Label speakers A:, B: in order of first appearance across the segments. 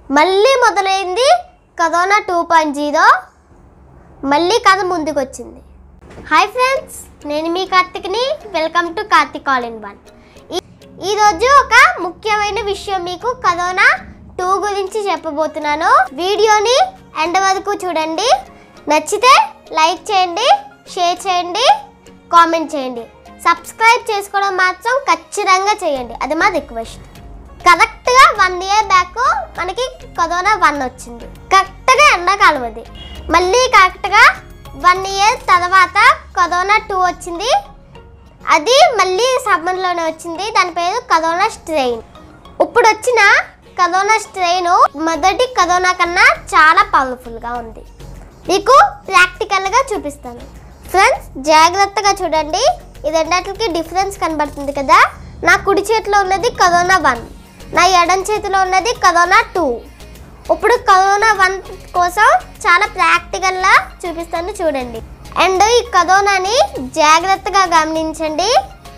A: మళ్ళీ మొదలైంది corona two point zero మళ్ళీ కథ ముందుకు వచ్చింది హాయ్ ఫ్రెండ్స్ నేను మీ కార్తిక్ని welcome to Karthik all in one ఈరోజు ఒక ముఖ్యమైన విషయం మీకు కరోనా టూ గురించి చెప్పబోతున్నాను వీడియోని ఎండ్ వరకు చూడండి నచ్చితే లైక్ చేయండి షేర్ చేయండి కామెంట్ చేయండి సబ్స్క్రైబ్ చేసుకోవడం మాత్రం ఖచ్చితంగా చేయండి అది మా రిక్వెస్ట్ కరెక్ట్గా వన్ ఇయర్ బ్యాక్ మనకి కరోనా వన్ వచ్చింది కరెక్ట్గా ఎండాకాలం అది మళ్ళీ కరెక్ట్గా వన్ ఇయర్ తర్వాత కరోనా టూ వచ్చింది అది మళ్ళీ సమ్మర్లోనే వచ్చింది దాని పేరు కరోనా స్ట్రెయిన్ ఇప్పుడు వచ్చిన కరోనా స్ట్రెయిన్ మొదటి కరోనా కన్నా చాలా పవర్ఫుల్గా ఉంది మీకు ప్రాక్టికల్గా చూపిస్తాను ఫ్రెండ్స్ జాగ్రత్తగా చూడండి ఈ రెండాటికి డిఫరెన్స్ కనబడుతుంది కదా నా కుడి చేతిలో ఉన్నది కరోనా వన్ నా ఎడం చేతిలో ఉన్నది కరోనా టూ ఇప్పుడు కరోనా వన్ కోసం చాలా ప్రాక్టికల్గా చూపిస్తాను చూడండి అండ్ ఈ కరోనాని జాగ్రత్తగా గమనించండి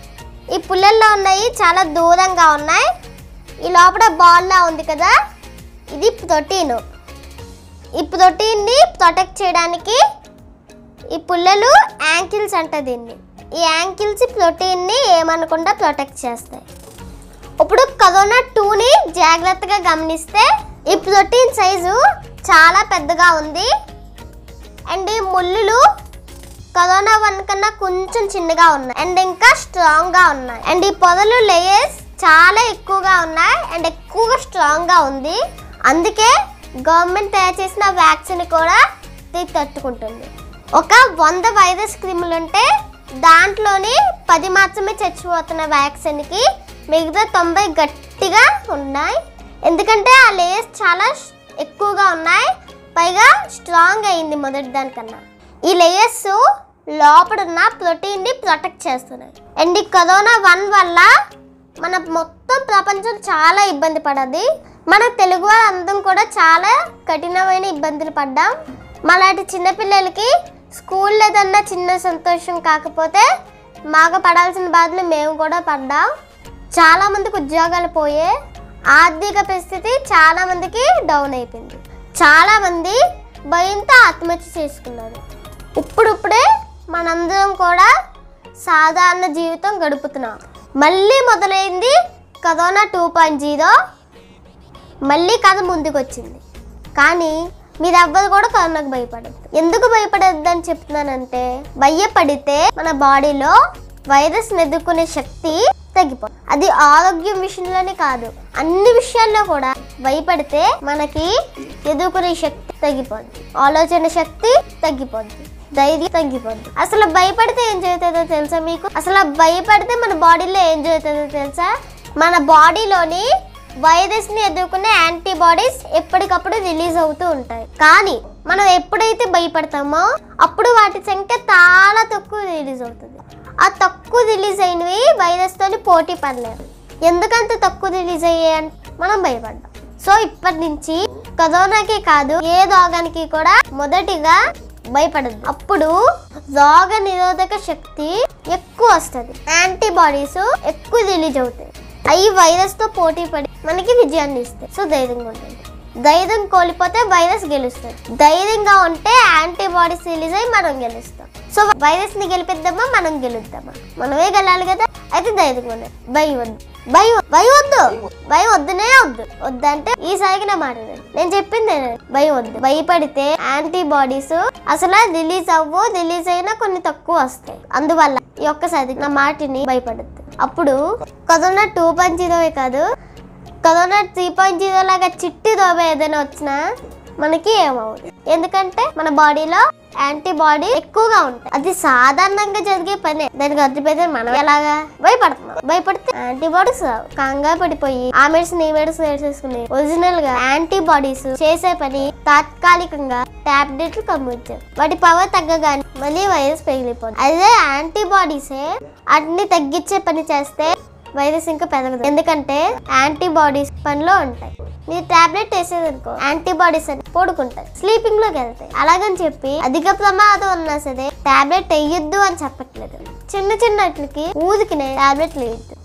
A: ఈ పుల్లల్లో ఉన్నాయి చాలా దూరంగా ఉన్నాయి ఈ లోపల బాల్లా ఉంది కదా ఇది ప్రోటీన్ ఈ ప్రోటీన్ని ప్రొటెక్ట్ చేయడానికి ఈ పుల్లలు యాంకిల్స్ అంట దీన్ని ఈ యాంకిల్స్ ప్రోటీన్ని ఏమనకుండా ప్రొటెక్ట్ చేస్తాయి ఇప్పుడు కరోనా టూని జాగ్రత్తగా గమనిస్తే ఈ ప్రోటీన్ సైజు చాలా పెద్దగా ఉంది అండ్ ఈ ముళ్ళులు కరోనా వన్ కన్నా కొంచెం చిన్నగా ఉన్నాయి అండ్ ఇంకా స్ట్రాంగ్గా ఉన్నాయి అండ్ ఈ పొదలు లేయర్స్ చాలా ఎక్కువగా ఉన్నాయి అండ్ ఎక్కువగా స్ట్రాంగ్గా ఉంది అందుకే గవర్నమెంట్ తయారు చేసిన వ్యాక్సిన్ కూడా ఇది తట్టుకుంటుంది ఒక వంద వైరస్ క్రిములు ఉంటే దాంట్లోని పది మాత్రమే చచ్చిపోతున్న వ్యాక్సిన్కి మిగతా తొంభై గట్టిగా ఉన్నాయి ఎందుకంటే ఆ లేయర్స్ చాలా ఎక్కువగా ఉన్నాయి పైగా స్ట్రాంగ్ అయింది మొదటి దానికన్నా ఈ లేయర్స్ లోపల ఉన్న ప్రోటీన్ని ప్రొటెక్ట్ చేస్తున్నాయి అండ్ ఈ కరోనా వన్ వల్ల మన మొత్తం ప్రపంచం చాలా ఇబ్బంది పడది మన తెలుగు వాళ్ళందరం కూడా చాలా కఠినమైన ఇబ్బందులు పడ్డాం మలాంటి చిన్నపిల్లలకి స్కూల్ ఏదన్నా చిన్న సంతోషం కాకపోతే మాకు పడాల్సిన బాధలు మేము కూడా పడ్డాం చాలా మందికి ఉద్యోగాలు పోయే ఆర్థిక పరిస్థితి చాలా మందికి డౌన్ అయిపోయింది చాలా మంది భయంతో ఆత్మహత్య చేసుకున్నారు ఇప్పుడిప్పుడే మనందరం కూడా సాధారణ జీవితం గడుపుతున్నాం మళ్ళీ మొదలైంది కరోనా టూ పాయింట్ జీరో మళ్ళీ కథ ముందుకు వచ్చింది కానీ మీరెవ్వరు కూడా కరోనాకు భయపడద్దు ఎందుకు భయపడద్దు అని చెప్తున్నానంటే భయపడితే మన బాడీలో వైరస్ ఎదుర్కొనే శక్తి తగ్గిపోతుంది అది ఆరోగ్యం విషయంలోనే కాదు అన్ని విషయాల్లో కూడా భయపడితే మనకి ఎదుర్కొనే శక్తి తగ్గిపోద్ది ఆలోచన శక్తి తగ్గిపోద్ది ధైర్యం తగ్గిపోద్ది అసలు భయపడితే ఏం జరుగుతుందో తెలుసా మీకు అసలు భయపడితే మన బాడీలో ఏం జరుగుతుందో తెలుసా మన బాడీలోని వైరస్ ని ఎదుర్కొనే యాంటీబాడీస్ ఎప్పటికప్పుడు రిలీజ్ అవుతూ ఉంటాయి కానీ మనం ఎప్పుడైతే భయపడతామో అప్పుడు వాటి సంఖ్య చాలా తక్కువ రిలీజ్ అవుతుంది ఆ తక్కువ రిలీజ్ అయినవి వైరస్ తోని పోటీ పడలేరు ఎందుకంత తక్కువ రిలీజ్ అయ్యాయి మనం భయపడ్డాం సో ఇప్పటి నుంచి కరోనాకి కాదు ఏ రోగానికి కూడా మొదటిగా భయపడదు అప్పుడు రోగ నిరోధక శక్తి ఎక్కువ వస్తుంది యాంటీబాడీస్ ఎక్కువ రిలీజ్ అవుతాయి అవి వైరస్ తో పోటీ పడి మనకి విజయాన్ని ఇస్తాయి సో ధైర్యంగా ఉంటుంది ధైర్యం కోల్పోతే వైరస్ గెలుస్తుంది ధైర్యంగా ఉంటే యాంటీబాడీస్ రిలీజ్ అయ్యి మనం గెలుస్తాం సో వైరస్ ని గెలిపిద్దామా మనం గెలుద్దామా మనమే గెలాలి కదా అయితే ధైర్యంగా ఉండాలి భయం వద్దు భయం భయం వద్దు భయం వద్దునే వద్దు వద్దంటే ఈసారికి నా మాట వినండి. నేను చెప్పింది వినండి. భయం వద్దు భయపడితే యాంటీబాడీస్ అసలు రిలీజ్ అవ్వు రిలీజ్ అయినా కొన్ని తక్కువ వస్తాయి అందువల్ల ఈ ఒక్కసారి నా మాటిని భయపడద్దు అప్పుడు కరోనా టూ పాయింట్ జీరోవే కాదు కరోనా త్రీ పాయింట్ జీరో లాగా చిట్టి రోగం ఏదైనా వచ్చినా మనకి ఏమవుతుంది ఎందుకంటే మన బాడీలో యాంటీబాడీ ఎక్కువగా ఉంటాయి అది సాధారణంగా జరిగే పనే దానికి అర్థమైతే మనం ఎలాగా భయపడుతున్నాం భయపడితే యాంటీబాడీస్ కంగారు పడిపోయి ఆ మెడిసిన్ ఈ మెడిసిన్ వేసేసుకుని ఒరిజినల్ గా యాంటీబాడీస్ చేసే పని తాత్కాలికంగా టాబ్లెట్లు కమ్ముతాయి వాటి పవర్ తగ్గగానే మళ్ళీ వైరస్ పెరిగిపోతుంది అదే యాంటీబాడీసే వాటిని తగ్గించే పని చేస్తే వైరస్ ఇంకా పెరగదు ఎందుకంటే యాంటీబాడీస్ పనిలో ఉంటాయి మీరు టాబ్లెట్ వేసేదనుకో యాంటీబాడీస్ అని పడుకుంటాయి స్లీపింగ్ లోకి వెళ్తాయి అలాగని చెప్పి అధిక ప్రమాదం ఉన్నా సరే టాబ్లెట్ వేయొద్దు అని చెప్పట్లేదు చిన్న చిన్న వాటికి ఊదికినే టాబ్లెట్లు వేయద్దు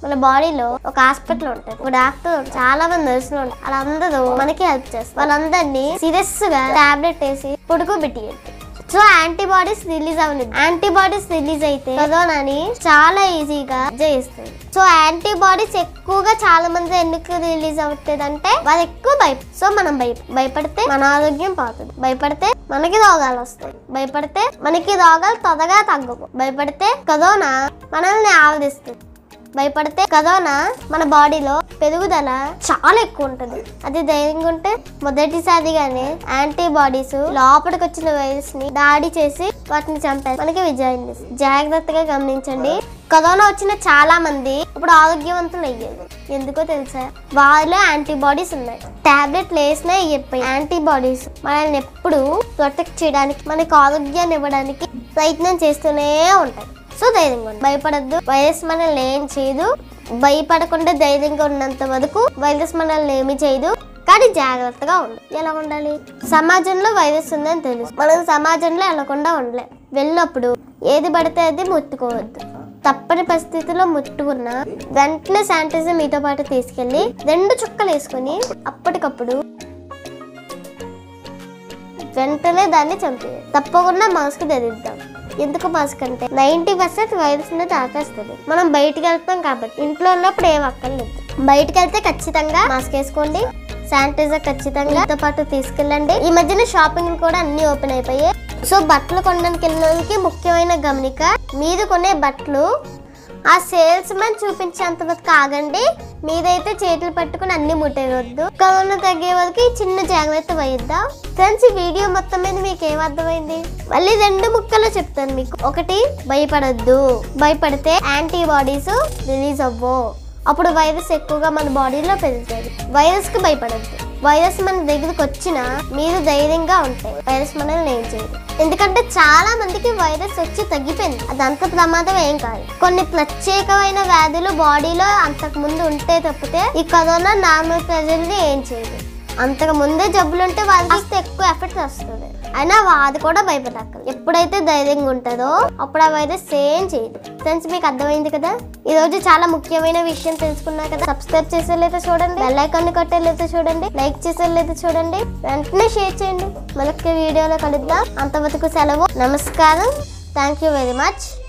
A: మన బాడీలో ఒక హాస్పిటల్ ఉంటుంది ఒక డాక్టర్ ఉంటాడు. చాలా మంది నర్సులు ఉంటారు వాళ్ళందరూ మనకి హెల్ప్ చేస్తారు వాళ్ళందరినీ సీరియస్ గా టాబ్లెట్ వేసి పడుకోబెట్టియండి సో యాంటీబాడీస్ రిలీజ్ అవ్వలేదు యాంటీబాడీస్ రిలీజ్ అయితే కరోనాని చాలా ఈజీగా జయిస్తుంది సో యాంటీబాడీస్ ఎక్కువగా చాలా మంది ఎందుకు రిలీజ్ అవుతుంది అంటే వాళ్ళు ఎక్కువ భయ సో మనం భయ భయపడితే మన ఆరోగ్యం పోతుంది భయపడితే మనకి రోగాలు వస్తాయి భయపడితే మనకి రోగాలు త్వరగా తగ్గవు భయపడితే కరోనా మనల్ని ఆవరిస్తుంది భయపడితే కరోనా మన బాడీలో పెరుగుదల చాలా ఎక్కువ ఉంటుంది అది ధైర్యంగా ఉంటే మొదటిసారిగానే యాంటీబాడీస్ లోపలికి వచ్చిన వైరస్ ని దాడి చేసి వాటిని చంపారు మనకి విజయం ఇస్తుంది. జాగ్రత్తగా గమనించండి కరోనా వచ్చిన చాలా మంది ఇప్పుడు ఆరోగ్యవంతులు అయ్యారు ఎందుకో తెలుసా వాళ్ళలో యాంటీబాడీస్ ఉన్నాయి టాబ్లెట్లు వేసినా చెప్పాయి యాంటీబాడీస్ మనల్ని ఎప్పుడు ప్రొటెక్ట్ చేయడానికి మనకి ఆరోగ్యాన్ని ఇవ్వడానికి ప్రయత్నం చేస్తూనే ఉంటాయి సో ధైర్యంగా ఉండండి భయపడద్దు వైరస్ మనల్ని ఏం చేయదు భయపడకుండా ధైర్యంగా ఉన్నంత వరకు వైరస్ మనల్ని ఏమి చేయదు కానీ జాగ్రత్తగా ఉండు ఎలా ఉండాలి సమాజంలో వైరస్ ఉందని తెలుసు మనం సమాజంలో వెళ్ళకుండా ఉండలే వెళ్ళినప్పుడు ఏది పడితే అది ముట్టుకోవద్దు తప్పని పరిస్థితిలో ముట్టుకున్న వెంటనే శానిటైజర్ మీతో పాటు తీసుకెళ్ళి రెండు చుక్కలు వేసుకొని అప్పటికప్పుడు వెంటనే దాన్ని చంపేయాలి తప్పకుండా మాస్క్ ధరిద్దాం ఎందుకు మాస్క్ అంటే నైన్టీ పర్సెంట్ వైరస్ ని తాకేస్తుంది మనం బయటికి వెళ్తాం కాబట్టి ఇంట్లో ఉన్నప్పుడు ఏం అక్కర్లేదు బయటికి వెళ్తే ఖచ్చితంగా మాస్క్ వేసుకోండి శానిటైజర్ ఖచ్చితంగా మీతో పాటు తీసుకెళ్ళండి ఈ మధ్యన షాపింగ్ కూడా అన్ని ఓపెన్ అయిపోయాయి సో బట్టలు కొనడానికి వెళ్ళిన వాళ్ళకి ముఖ్యమైన గమనిక మీరు కొనే బట్టలు ఆ సేల్స్ మ్యాన్ చూపించేంత వరకు ఆగండి మీరైతే చేతులు పట్టుకుని అన్ని ముట్టేయవద్దు కరోనా తగ్గే వరకు ఈ చిన్న జాగ్రత్త వహిద్దాం ఫ్రెండ్స్ ఈ వీడియో మొత్తం మీద మీకు ఏం అర్థమైంది మళ్ళీ రెండు ముక్కలు చెప్తాను మీకు ఒకటి భయపడొద్దు భయపడితే యాంటీబాడీస్ రిలీజ్ అవ్వవు అప్పుడు వైరస్ ఎక్కువగా మన బాడీలో పెరుగుతుంది వైరస్ కి భయపడద్దు వైరస్ మన దగ్గరకు వచ్చినా మీరు ధైర్యంగా ఉంటాయి వైరస్ మనల్ని ఏం చేయదు ఎందుకంటే చాలా మందికి వైరస్ వచ్చి తగ్గిపోయింది అది అంత ప్రమాదం ఏం కాదు కొన్ని ప్రత్యేకమైన వ్యాధులు బాడీలో అంతకు ముందు ఉంటే తప్పితే ఈ కరోనా నార్మల్ ప్రజల్ని ఏం చేయదు అంతకు ముందే జబ్బులు ఉంటే వాళ్ళకి ఎక్కువ ఎఫెక్ట్ వస్తుంది అయినా అది కూడా భయపడక్కర్లేదు ఎప్పుడైతే ధైర్యంగా ఉంటుందో అప్పుడు ఆ వైరస్ ఏం చేయదు ఫ్రెండ్స్ మీకు అర్థమైంది కదా ఈ రోజు చాలా ముఖ్యమైన విషయం తెలుసుకున్నారు కదా సబ్స్క్రైబ్ చేసే లేదా చూడండి బెల్ ఐకాన్ కొట్టే లేదా చూడండి లైక్ చేసే లేదా చూడండి వెంటనే షేర్ చేయండి మరొక వీడియోలో కలుద్దాం అంతవరకు సెలవు నమస్కారం థ్యాంక్ యూ వెరీ మచ్